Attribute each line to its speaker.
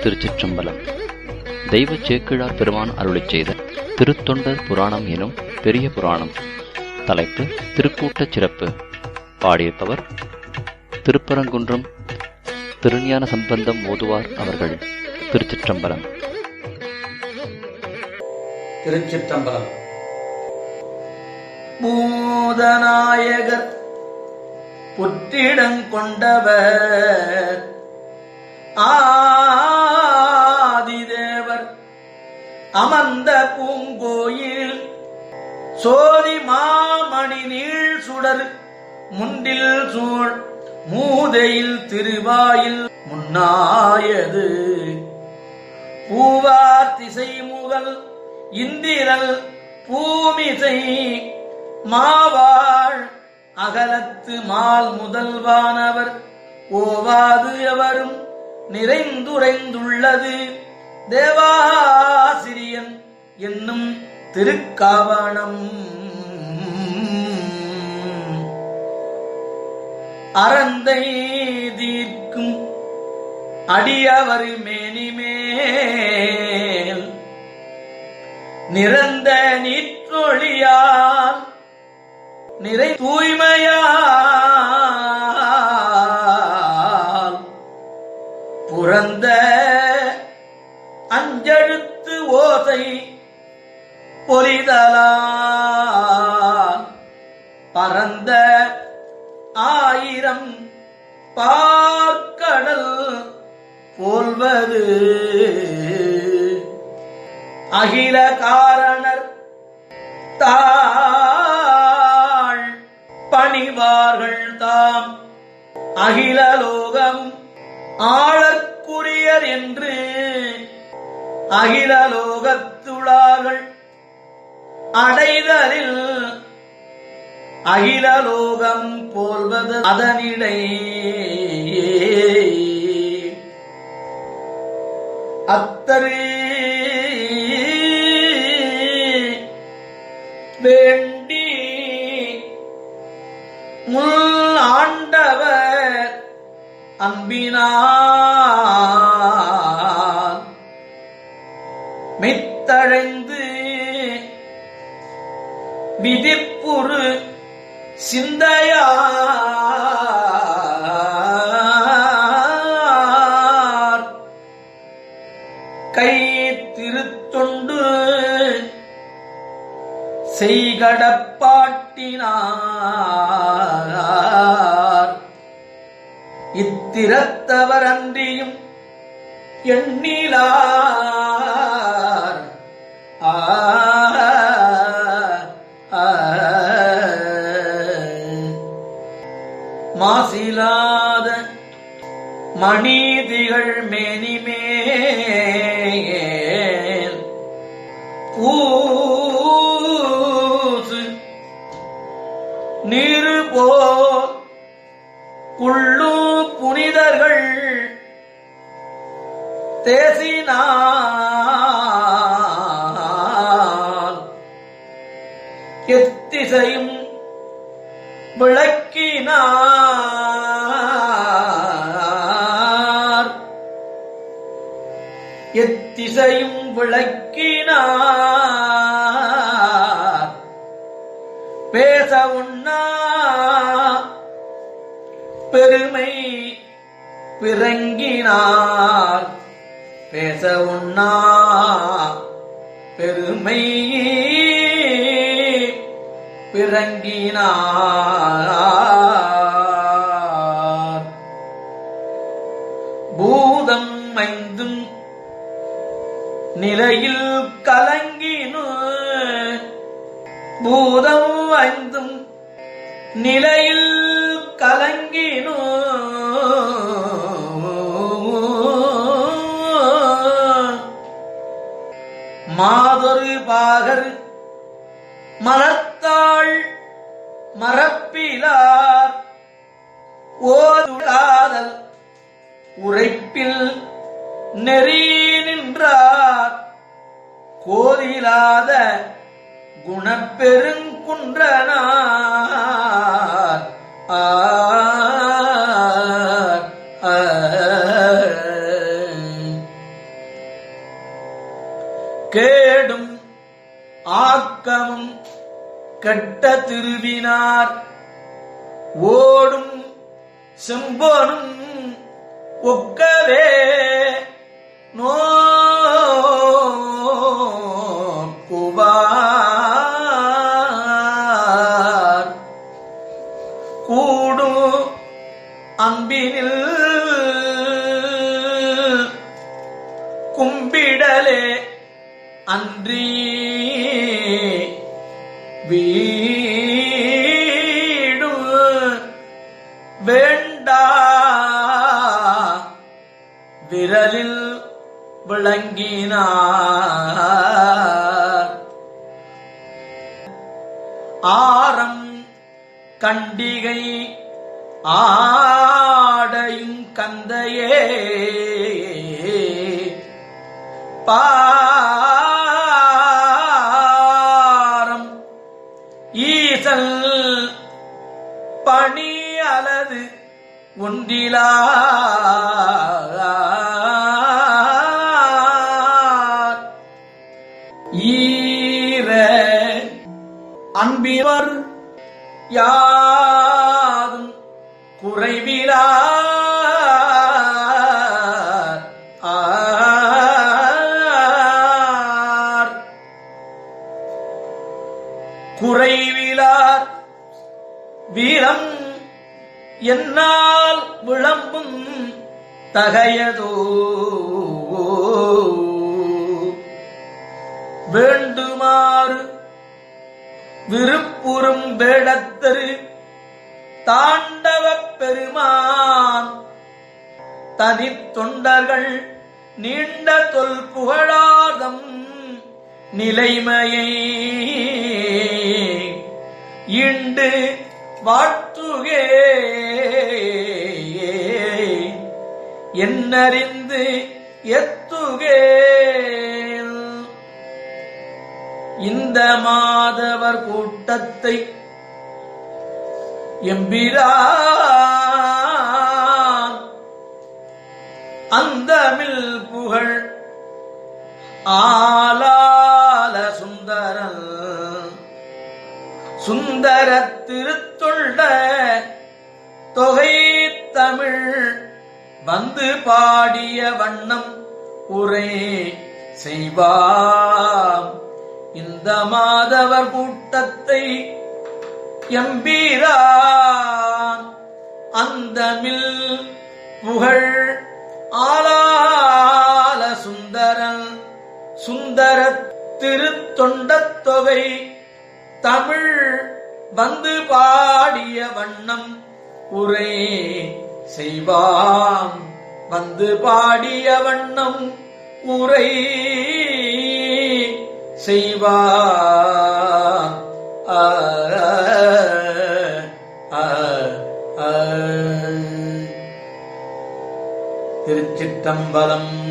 Speaker 1: திருச்சிற்றம்பலம் தெய்வ சேக்கிழார் பெருமான் அருளிச் செய்த திருத்தொண்டர் புராணம் எனும் பெரிய புராணம் தலைப்பு திருக்கூட்டச் சிறப்பு பாடியிருப்பவர் திருப்பரங்குன்றம் திருஞான சம்பந்தம் ஓதுவார் அவர்கள் திருச்சிற்றம்பலம்
Speaker 2: திருச்சிற்றம்பலம் பூதநாயகர் புற்றிடங் கொண்டவர் ஆதிதேவர் அமர்ந்த பூங்கோயில் சோதி மாமணி நீள் சுடர் முண்டில் சூழ் மூதையில் திருவாயில் முன்னாயது பூவார் திசை முதல் இந்திரல் பூமிசை மாவாள் அகலத்து மால் முதல்வானவர் ஓவாது எவரும் நிறைந்துரைந்துள்ளது தேவாசிரியன் என்னும் திருக்காவணம் அறந்தை தீர்க்கும் அடியவர் மேனிமேல் நிறந்த நீற்றொழியால் நிறை தூய்மையால் புறந்த அஞ்செழுத்து ஓசை பொலிதலால் பரந்த ஆயிரம் பார்க்கடல் போல்வது அகில காரணர் தாள் பணிவார்கள் தாம் அகில லோகம் ஆளற்குரியர் என்று அகில லோகத்துளார்கள் அடைதலில் அகில லோகம் போல்வது அதனிடை அத்தரு வேண்டி முள் ஆண்டவர் அன்பினார் மெத்தழைந்து விதிப்புறு சிந்தையார் கை திருத்தொண்டு செய்கடப்பாட்டினார் இத்திரத்தவர் அன்றியும் எண்ணிலார் ஆ ஆ. மாசிலாத மணிதிகள் மேனிமேல் பூசு நீரு போ குள்ளு புனிதர்கள் தேசினார் எத்திசையும் விளக்கினார் எத்திசையும் விளக்கினார் பேச உண்ணா பெருமை பிறங்கினார் பேச உண்ணா பெருமை பிறங்கினார் பூதம் ஐந்தும் நிலையில் கலங்கினு பூதம் ஐந்தும் நிலையில் கலங்கினோ மாதொரு பாகர் மரத்தாள் மரப்பிலார் ஓதுடாதல் உரைப்பில் நெறி நின்றார் கோதிலாத குணப்பெருங்குன்றனார் ஆர் ஆர் கேடும் ஆக்கமும் கெட்ட திருவினார் ஓடும் செம்பொனும் ஒக்கவே நோக்குவார் கூடும் அன்பினில் கும்பிடலே அன்றி வீடு வேண்டா விரலில் விளங்கினார் ஆரம் கண்டிகை ஆடையும் கந்தையே பாரம் ஈசல் பணி அலது ஒன்றிலா ஈர அன்பிவர் யாதும் குறைவிலா ஆர் குறைவிலார் வீரம் என்னால் விளம்பும் தகையதோ வேண்டுமாறு விருப்புறும் வேடத்தரு தாண்டவப் பெருமான் தனித் தொண்டர்கள் நீண்ட தொல் புகழாதம் நிலைமையை இண்டு வாழ்த்துகே என்னறிந்து எத்துகே இந்த மாதவர் கூட்டத்தை எம்பிரான் அந்தமில் புகழ் ஆலால சுந்தரன் சுந்தர திருத்தொண்ட தொகை தமிழ் வந்து பாடிய வண்ணம் உரை செய்வாம் இந்த மாதவர் கூட்டத்தை எம்பீரான் அந்தமில் புகழ் ஆலால சுந்தரன் சுந்தர திருத்தொண்டத் தொகை தமிழ் வந்து பாடிய வண்ணம் உரை செய்வாம் வந்து பாடிய வண்ணம் உரை செய்வாம் ஆ, ஆ, ஆ. திருச்சிற்றம்பலம்